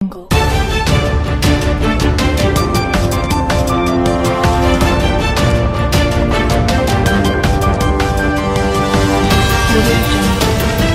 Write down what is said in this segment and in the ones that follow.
jungle. Audio jungle.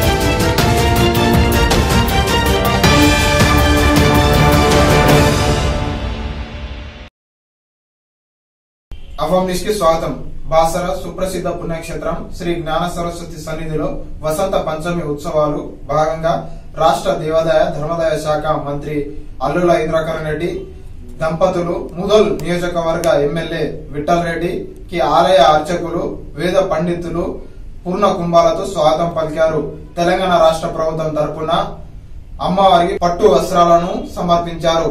అవం news కి స్వాగతం బాసర సుప్రసిద్ధ పుణ్యక్షేత్రం శ్రీ జ్ఞాన సరస్వతి సన్నిధిలో వసంత పంచమి ఉత్సవాలు భాగంగా రాష్ట్ర దేవాదాయ ధర్మాదాయ శాఖ మంత్రి అల్లుల ఇంద్రకరణ్ రెడ్డి దంపతులు ముదల్ నియోజకవర్గ ఎమ్మెల్యే విఠల్ రెడ్డి కి ఆలయ అర్చకులు వేద పండితులు పూర్ణ కుంభాలతో స్వాగతం పలికారు తెలంగాణ రాష్ట్ర ప్రభుత్వం తరపున అమ్మవారికి పట్టు వస్త్రాలను సమర్పించారు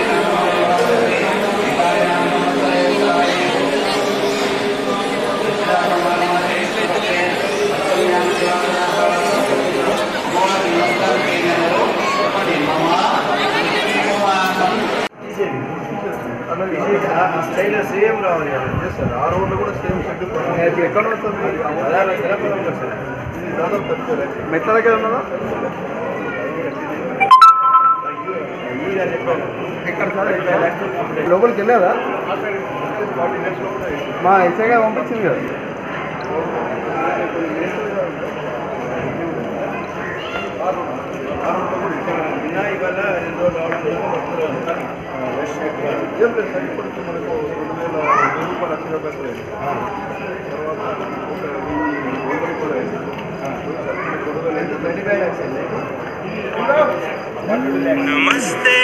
స్టైల్ సేమ్ రావాలి అంతే సార్ ఆ రోడ్లు కూడా సేమ్ షెడ్ ఎక్కడ ఉంటుంది మెట్ల దగ్గర ఉన్నదా ఎక్కడ సార్ లోపలికి వెళ్ళాదా మా ఎస్ఐ గారు పంపించింది కదా ఏం లేదు సార్ ఇప్పటికి మనకు రెండు వేల వెయ్యి రూపాయలు లక్ష రూపాయలు లేదు. తర్వాత ఒక వెయ్యి వంద రూపాయలు అయింది. రెండు వేల ఎంత ట్వంటీ ఫైవ్ ల్యాక్స్ అయింది నమస్తే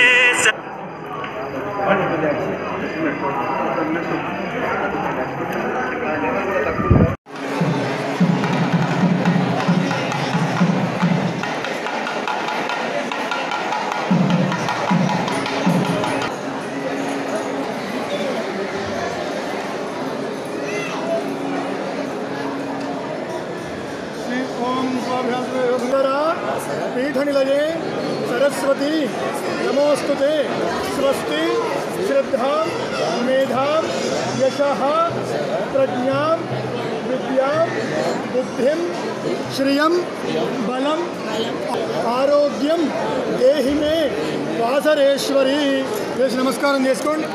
श्री ओम स्वाभ्यास पीठ निलये सरस्वती नमोस्तुते स्वस्ति श्रद्धा मेधा यशः प्रज्ञा विद्या बुद्धिं श्रियं बलम ఆరోగ్యం దేహి మే వాసరేశ్వరి చేసి నమస్కారం చేసుకోండి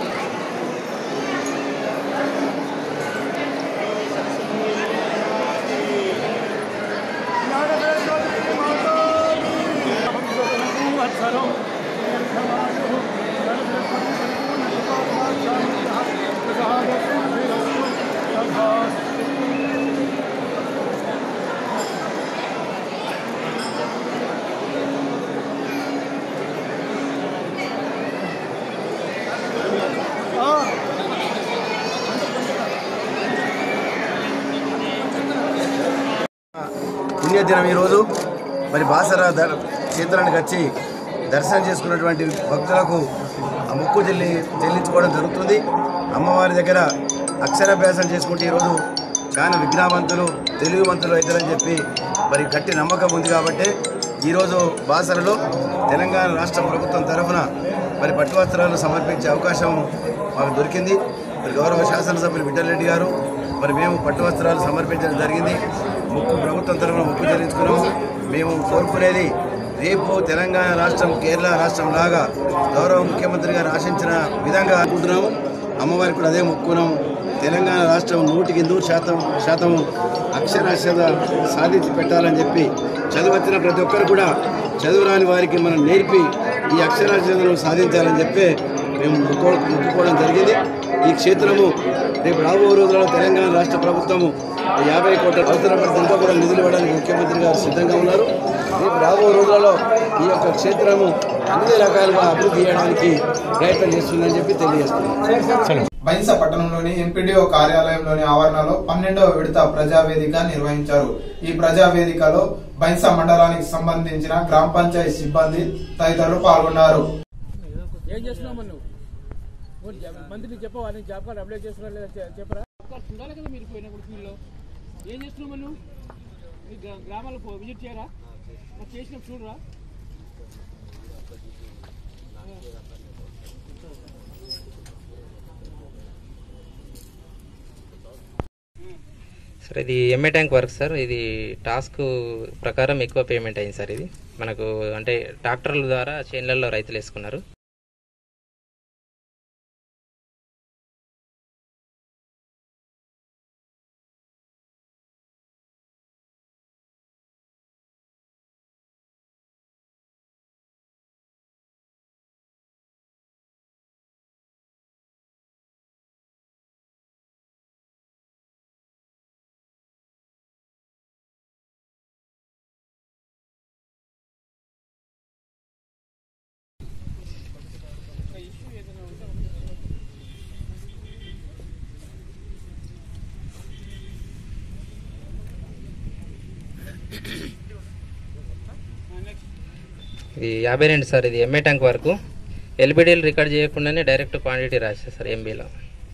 పుణ్యదినం ఈరోజు మరి బాసర ద- క్షేత్రానికి వచ్చి దర్శనం చేసుకున్నటువంటి భక్తులకు ఆ మొక్కు చెల్లి చెల్లించుకోవడం జరుగుతుంది అమ్మవారి దగ్గర అక్షరాభ్యాసం చేసుకుంటే ఈరోజు చాలా విజ్ఞావంతులు తెలుగువంతులు అవుతారని చెప్పి మరి గట్టి నమ్మకం ఉంది కాబట్టి ఈరోజు బాసరలో తెలంగాణ రాష్ట్ర ప్రభుత్వం తరఫున మరి పట్టు వస్త్రాలు సమర్పించే అవకాశం మాకు దొరికింది మరి గౌరవ శాసనసభ్యులు విఠలరెడ్డి గారు మరి మేము పట్టు వస్త్రాలు సమర్పించడం జరిగింది ముక్కు ప్రభుత్వం తరఫున ముక్కు చెల్లించుకున్నాము మేము కోరుకునేది రేపు తెలంగాణ రాష్ట్రం కేరళ రాష్ట్రం లాగా గౌరవ ముఖ్యమంత్రి గారు ఆశించిన విధంగా అనుకుంటున్నాము అమ్మవారికి కూడా అదే మొక్కున్నాము తెలంగాణ రాష్ట్రం నూటికి నూరు శాతం శాతం అక్షరాస్యత సాధించి పెట్టాలని చెప్పి చదువచ్చిన ప్రతి ఒక్కరు కూడా చదువు రాని వారికి మనం నేర్పి ఈ అక్షరాస్యతను సాధించాలని చెప్పి మేము మొక్కో మొక్కుకోవడం జరిగింది ఈ క్షేత్రము రేపు రాబో రోజుల్లో తెలంగాణ రాష్ట్ర ప్రభుత్వము యాభై కోట్ల అవసరపడితే ఇంకా కూడా నిధులు ఇవ్వడానికి ముఖ్యమంత్రి గారు సిద్ధంగా ఉన్నారు రేపు రాబో రోజులలో ఈ యొక్క క్షేత్రము అన్ని రకాలుగా అభివృద్ధి చేయడానికి ప్రయత్నం చేస్తుందని చెప్పి తెలియజేస్తున్నాం బైన్స పట్టణంలోని ఎంపీడీఓ కార్యాలయంలోని ఆవరణలో పన్నెండవ విడత ప్రజావేదిక నిర్వహించారు ఈ ప్రజావేదికలో బైన్స మండలానికి సంబంధించిన గ్రామ పంచాయతీ సిబ్బంది తదితరులు పాల్గొన్నారు ఏం చేస్తున్నావు మరి నువ్వు నువ్వు జ- మంత్రికి చెప్పవా నేను జాబ్ కార్డు అప్లై చేస్తున్నా లేదా చె- చెప్పరా జాబ్ కార్డు చూడాలి కదా మీరు పోయినప్పుడు ఫీల్డ్లో ఏం చేస్తున్నావు మరి నువ్వు మీ గ్రా- గ్రామాలకు పో- విజిట్ చేయరా మరి చేసినప్పుడు చూడరా సార్ ఇది ఎంఏ ట్యాంక్ వర్క్ సార్ ఇది టాస్క్ ప్రకారం ఎక్కువ పేమెంట్ అయింది సార్ ఇది మనకు అంటే ట్రాక్టర్ల ద్వారా చేన్లలో రైతులు వేసుకున్నారు ఇది యాభై రెండు సార్ ఇది ఎంఏ ట్యాంక్ వరకు ఎల్బిడీలు రికార్డ్ చేయకుండానే డైరెక్ట్ క్వాంటిటీ రాశారు సార్ ఎంబీలో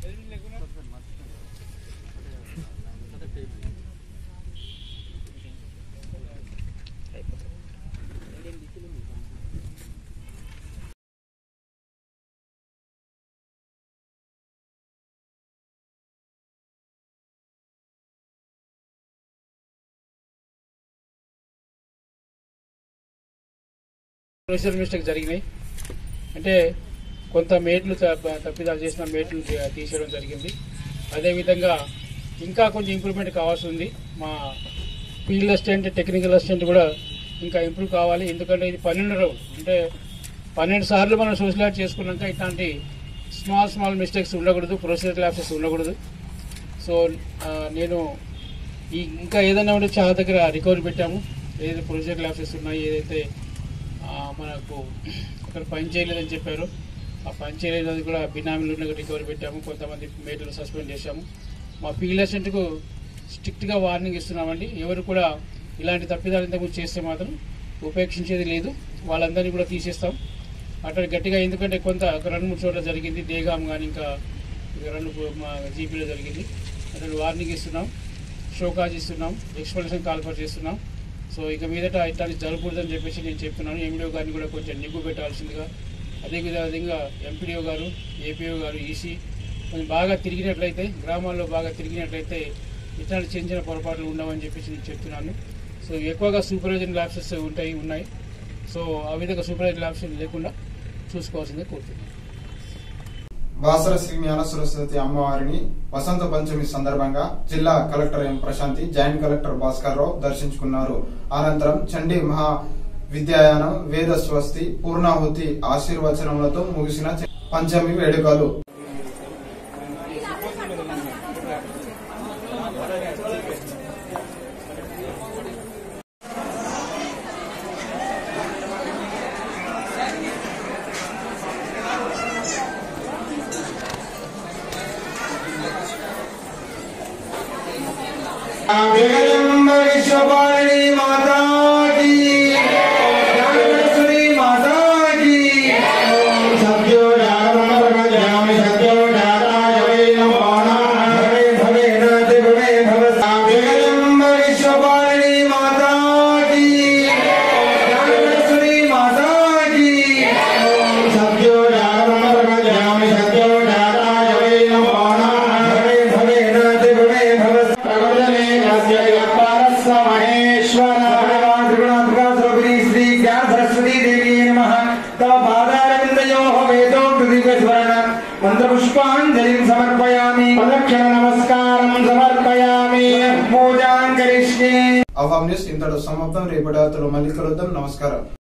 ప్రొసీజర్ మిస్టేక్ జరిగినాయి అంటే కొంత మేట్లు త- తప్పిదాలు చేసిన మేట్లు తీ- తీసేయడం జరిగింది అదేవిధంగా ఇంకా కొంచెం ఇంప్రూవ్మెంట్ కావాల్సి ఉంది మా ఫీల్డ్ అసిస్టెంట్ టెక్నికల్ అసిస్టెంట్ కూడా ఇంకా ఇంప్రూవ్ కావాలి ఎందుకంటే ఇది పన్నెండు రౌండ్ అంటే పన్నెండు సార్లు మనం సోషలైజ్ చేసుకున్నాక ఇట్లాంటి స్మాల్ స్మాల్ మిస్టేక్స్ ఉండకూడదు ప్రొసీజర్ ల్యాప్సెస్ ఉండకూడదు సో ఆ, నేను ఈ ఇంకా ఏదైనా ఉంటే చాలా దగ్గర రికవరీ పెట్టాము ఏదైతే ప్రొసీజర్ ల్యాప్సెస్ ఉన్నాయి ఏదైతే ఆ, మనకు అక్కడ పని చేయలేదని చెప్పారు ఆ పని చేయలేదని కూడా బినామీలు ఉన్న రికవరీ పెట్టాము కొంతమంది మేటలు సస్పెండ్ చేశాము మా ఫీల్డ్ అసిస్టెంట్కు స్ట్రిక్ట్గా వార్నింగ్ ఇస్తున్నామండి ఎవరు కూడా ఇలాంటి తప్పిదాలు ఇంతకుముందు చేస్తే మాత్రం ఉపేక్షించేది లేదు వాళ్ళందరినీ కూడా తీసేస్తాం అట్లా గట్టిగా ఎందుకంటే కొంత ఒక రెండు మూడు చోట్ల జరిగింది దేగాం కానీ ఇంకా ఇక రెండు మా జీపీలో జరిగింది అతను వార్నింగ్ ఇస్తున్నాం షోకాజ్ ఇస్తున్నాం ఎక్స్ప్లెనేషన్ కాల్ఫర్ చేస్తున్నాం సో ఇక మీదట ఇట్లాంటి జరగకూడదని చెప్పేసి నేను చెప్తున్నాను ఎండిఓ గారిని కూడా కొంచెం నిగ్గు పెట్టాల్సిందిగా అదేవిధంగా ఎంపీడీఓ గారు ఏపీఓ గారు ఈసీ కొంచెం బాగా తిరిగినట్లయితే గ్రామాల్లో బాగా తిరిగినట్లయితే ఇట్లాంటి చిన్న చిన్న పొరపాట్లు ఉండవని చెప్పేసి నేను చెప్తున్నాను సో ఎక్కువగా సూపర్వైజన్ ల్యాబ్సెస్ ఉంటాయి ఉన్నాయి సో ఆ విధంగా సూపర్వైజన్ ల్యాబ్స్ లేకుండా చూసుకోవాల్సిందే కోరుతున్నాను బాసర శ్రీ జ్ఞాన సరస్వతి అమ్మవారిని వసంత పంచమి సందర్భంగా జిల్లా collector M Prashanti joint collector Bhaskar Rao దర్శించుకున్నారు అనంతరం చండీ మహా విద్యాయానం వేద స్వస్తి పూర్ణాహుతి ఆశీర్వచనములతో ముగిసిన చ- పంచమి వేడుకలు विश्वपालिनी माता की ज्ञानेश्वरी माता की सत्यो जागरणमर्गजामि सत्यो जाताय वै नमः भवे भवे नाति भवे भव जगदम्ब विश्वपालिनी माता की ज्ञानेश्वरी माता की सत्यो जागरणमर्गजामि सत्यो जाताय वै नमः भवे भवे नाति भवे भव प्रवर्तने अस्य यत्पारस्य महेश्वर त्रिगुणात्मिका स्वरूपिणी श्री ज्ञान सरस्वती देवी नमः तव पादारविन्दयोः वेदोक्तदीपस्वरण मन्त्रपुष्पाञ्जलिं समर्पयामि प्रदक्षिण नमस्कारं समर्पयामि पूजां करिष्ये అవాం న్యూస్ ఇంతటి సమాప్తం రేపటి రాత్రులు మళ్ళీ కలుద్దాం నమస్కారం